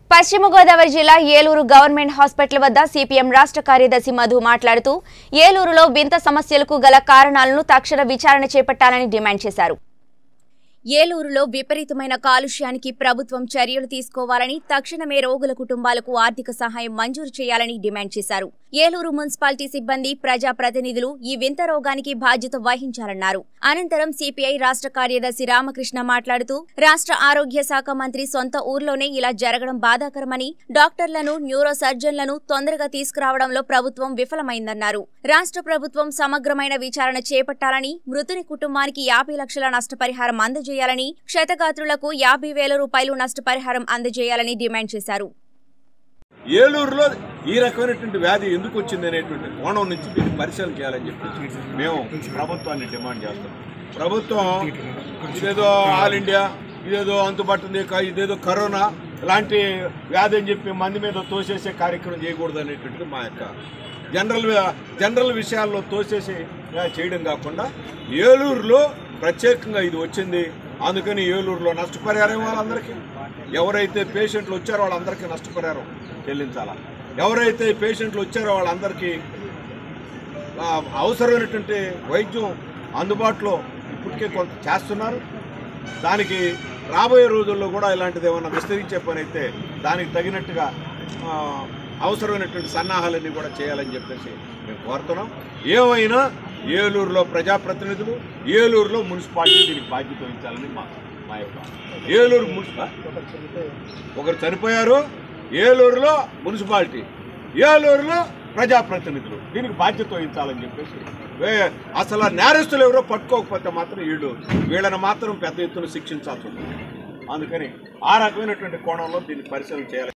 పశ్చిమ గోదావరి జిల్లా Eluru government hospital వద్ద సిపిఎం రాష్ట్ర కార్యదర్శి మధు మాట్లాడుతూ ఏలూరులో వింత సమస్యలకు గల కారణాలను తక్షణ విచారణ చేపట్టాలని డిమాండ్ చేశారు ఏలూరులో విపరీతమైన కాలుష్యానికి ప్రభుత్వం చర్యలు తీసుకోవాలని తక్షణమే రోగుల కుటుంబాలకు ఆర్థిక సహాయం మంజూరు చేయాలని డిమాండ్ చేశారు ఏలూరు మున్సిపాలిటీ సిబ్బంది ప్రజా ప్రతినిధులు ఈ వింత రోగానికి బాధ్యత వహించాలన్నారు అనంతరం సిపిఐ రాష్ట్ర కార్యదర్శి రామకృష్ణ మాట్లాడుతూ రాష్ట్ర ఆరోగ్య శాఖ మంత్రి సొంత ఊర్లోనే ఇలా జరగడం బాధాకరమని డాక్టర్లను న్యూరో సర్జన్లను తొందరగా తీసుకురావడంలో ప్రభుత్వం విఫలమైందన్నారు రాష్ట్ర ప్రభుత్వం సమగ్రమైన విచారణ చేపట్టాలని మృతుని కుటుంబానికి యాభై లక్షల నష్టపరిహారం అందజేయాలని క్షతగాత్రులకు యాభై వేల రూపాయలు నష్టపరిహారం అందజేయాలని డిమాండ్ చేశారు ఏలూరులో ఈ రకమైనటువంటి వ్యాధి ఎందుకు వచ్చింది అనేటువంటి కోణం నుంచి దీన్ని పరిశీలన చేయాలని చెప్పి మేము ప్రభుత్వాన్ని డిమాండ్ చేస్తాం ప్రభుత్వం ఇదేదో ఆల్ ఇండియా ఇదేదో అంతుపట్టింది క- ఇదేదో కరోనా ఇలాంటి వ్యాధి అని చెప్పి మంది మీద తోసేసే కార్యక్రమం చేయకూడదు అనేటువంటిది మా యొక్క జనరల్ వి- జనరల్ విషయాల్లో తోసేసి ఇలా చేయడం కాకుండా ఏలూరులో ప్రత్యేకంగా ఇది వచ్చింది అందుకని ఏలూరులో నష్టపరిహారం వాళ్ళందరికీ ఎవరైతే పేషెంట్లు వచ్చారో వాళ్ళందరికీ నష్టపరిహారం చెల్లించాలా ఎవరైతే పేషెంట్లు వచ్చారో వాళ్ళందరికీ ఆ, అవసరమైనటువంటి వైద్యం అందుబాటులో ఇప్పటికే కొంత చేస్తున్నారు దానికి రాబోయే రోజుల్లో కూడా ఇలాంటిది ఏమన్నా విస్తరించే పని అయితే దానికి తగినట్టుగా ఆ, అవసరమైనటువంటి సన్నాహాలన్నీ కూడా చేయాలని చెప్పేసి మేము కోరుతున్నాం ఏమైనా ఏలూరులో ప్రజాప్రతినిధులు ఏలూరులో మున్సిపాలిటీ దీనికి బాధ్యత వహించాలని మా మా యొక్క ఏలూరు మున్సిపాలిటీ ఒకరు చనిపోయారు ఏలూరులో మున్సిపాలిటీ ఏలూరులో ప్రజాప్రతినిధులు దీనికి బాధ్యత వహించాలని చెప్పేసి వే- అసలు ఆ నేరస్తులు ఎవరో పట్టుకోకపోతే మాత్రం వీళ్ళు వీళ్ళని మాత్రం పెద్ద ఎత్తున శిక్షించాల్సి ఉంటుంది అందుకని ఆ రకమైనటువంటి కోణంలో దీన్ని పరిశీలన చేయాలి